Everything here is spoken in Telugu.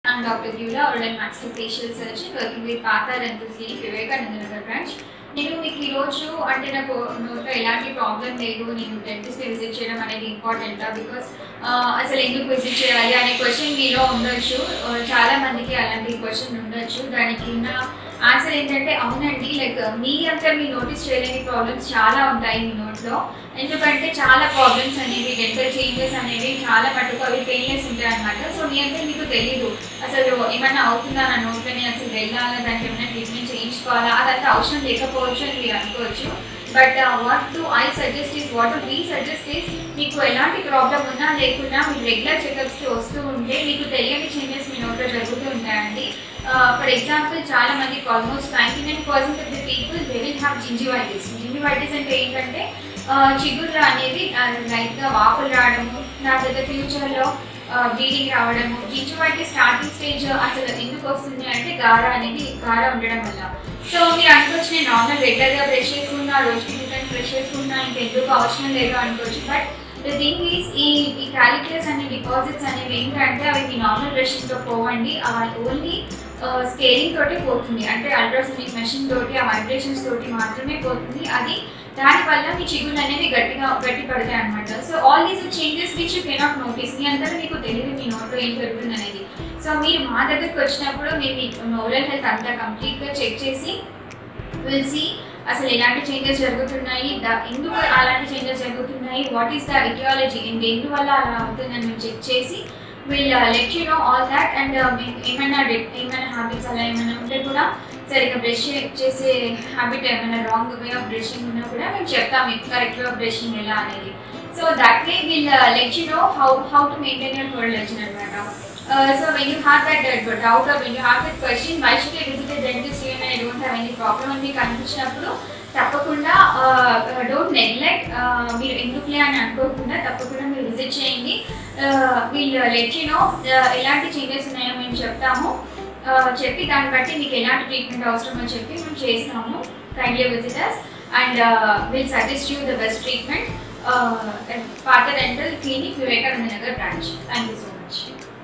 I'm Dr. Gyula, oral and maxillofacial surgeon working with Partha Dental Clinic, Vivekananda Nagar branch. నేను మీకు ఈరోజు అంటే నాకు నోట్లో ఎలాంటి ప్రాబ్లం లేదు నేను డెంటిస్ట్ విజిట్ చేయడం అనేది ఇంపార్టెంట్ బికాస్ అసలు ఎందుకు విజిట్ చేయాలి అనే క్వశ్చన్ మీలో ఉండొచ్చు ఆ, చాలా మందికి అలాంటి క్వశ్చన్ ఉండొచ్చు దానికి ఉన్న ఆన్సర్ ఏంటంటే అవునండి లైక్ మీ అంతా మీ నోటీస్ చేయలేని ప్రాబ్లమ్స్ చాలా ఉంటాయి మీ నోట్లో ఎందుకంటే చాలా ప్రాబ్లమ్స్ అనేవి డెంటల్ చేంజెస్ అనేవి చాలా మటుకు అవి పెయిన్లెస్ ఉంటాయి అనమాట సో మీ అంతా మీకు తెలియదు అసలు ఏమైనా అవుతుందా నా నోట్లోని అసలు వెళ్ళాలా దానికి ఏమైనా ట్రీట్మెంట్ చేయించుకోవాలా అదంతా అవసరం లేకపోవచ్చు అని మీరు అనుకోవచ్చు but what to I suggest is what we suggest is మీకు ఎలాంటి ప్రాబ్లం ఉన్నా లేకున్నా మీరు రెగ్యులర్ చెకప్స్కి వస్తూ ఉంటే మీకు తెలియని చేంజెస్ మీ నోట్లో జరుగుతూ ఉంటాయండి ఫర్ ఎగ్జాంపుల్ చాలా మందికి almost ninety nine percent of the people they will have gingivitis gingivitis అంటే ఏంటంటే చిగుర్లు అనేది లైట్గా వాపులు రావడము లేకపోతే ఫ్యూచర్లో బ్లీడింగ్ రావడము జింజివైటిస్ స్టార్టింగ్ స్టేజ్ అసలు ఎందుకు వస్తుంది అంటే గార అనేది గార ఉండడం వల్ల సో మీరు అనుకోవచ్చు నేను నార్మల్ రెగ్యులర్గా బ్రష్ చేసుకున్నా రోజుకి టూ బ్రష్ చేసుకున్నా ఇంకెందుకు అవసరం లేదు అనుకోవచ్చు బట్ ద థింగ్ ఈస్ ఈ ఈ క్యాలిక్యులస్ అనే డిపాజిట్స్ అనేవి ఏంటంటే అవి మీ నార్మల్ బ్రషింగ్తో పోవండి అవి ఓన్లీ స్కేలింగ్ తోటి పోతుంది అంటే అల్ట్రాసోనిక్ మెషిన్ తోటి ఆ వైబ్రేషన్స్ తోటి మాత్రమే పోతుంది అది దానివల్ల మీ చిగుళ్ళు అనేవి గట్టిగా గట్టి పడతాయి అనమాట so all these changes which you cannot notice మీ అంతటా మీకు తెలియదు మీ నోట్లో ఏం జరుగుతుంది అనేది సో మీరు మా దగ్గరికి వచ్చినప్పుడు మేము మీ ఓరల్ హెల్త్ అంతా కంప్లీట్గా చెక్ చేసి విల్ సీ అసలు ఎలాంటి చేంజెస్ జరుగుతున్నాయి ద- ఎందుకు అలాంటి చేంజెస్ జరుగుతున్నాయి వాట్ ఈస్ ద ఐడియాలజీ ఎందువల్ల అలా అవుతుందని మేము చెక్ చేసి will let you know all that and మీకు ఏమైనా డె- ఏమైనా హ్యాబిట్స్ అలా ఏమైనా ఉంటే కూడా సరిగ్గా బ్రష్ చేసే హ్యాబిట్ ఏమైనా రాంగ్ వే ఆఫ్ బ్రషింగ్ ఉన్నా కూడా మేము చెప్తాం మీకు కరెక్ట్ వే ఆఫ్ బ్రషింగ్ ఎలా అనేది so that way will let you know how how to maintain your fold lecture అనమాట so when you have that doubt when you have that question why should I visit dentist even I don't have any problem అని మీకు అనిపించినప్పుడు తప్పకుండా డోంట్ నెగ్లెక్ట్ మీరు ఎందుకులే అని అనుకోకుండా తప్పకుండా మీరు విజిట్ చేయండి వీళ్ళు లెట్ నో ఎలాంటి చేంజెస్ ఉన్నాయో మేము చెప్తాము Uh, చెప్పి దాన్ని బట్టి మీకు ఎలాంటి ట్రీట్మెంట్ అవసరమో చెప్పి మేము చేస్తాము kindly visitors and will suggest you the best treatment పాత dental clinic Vivekananda Nagar branch thank you so much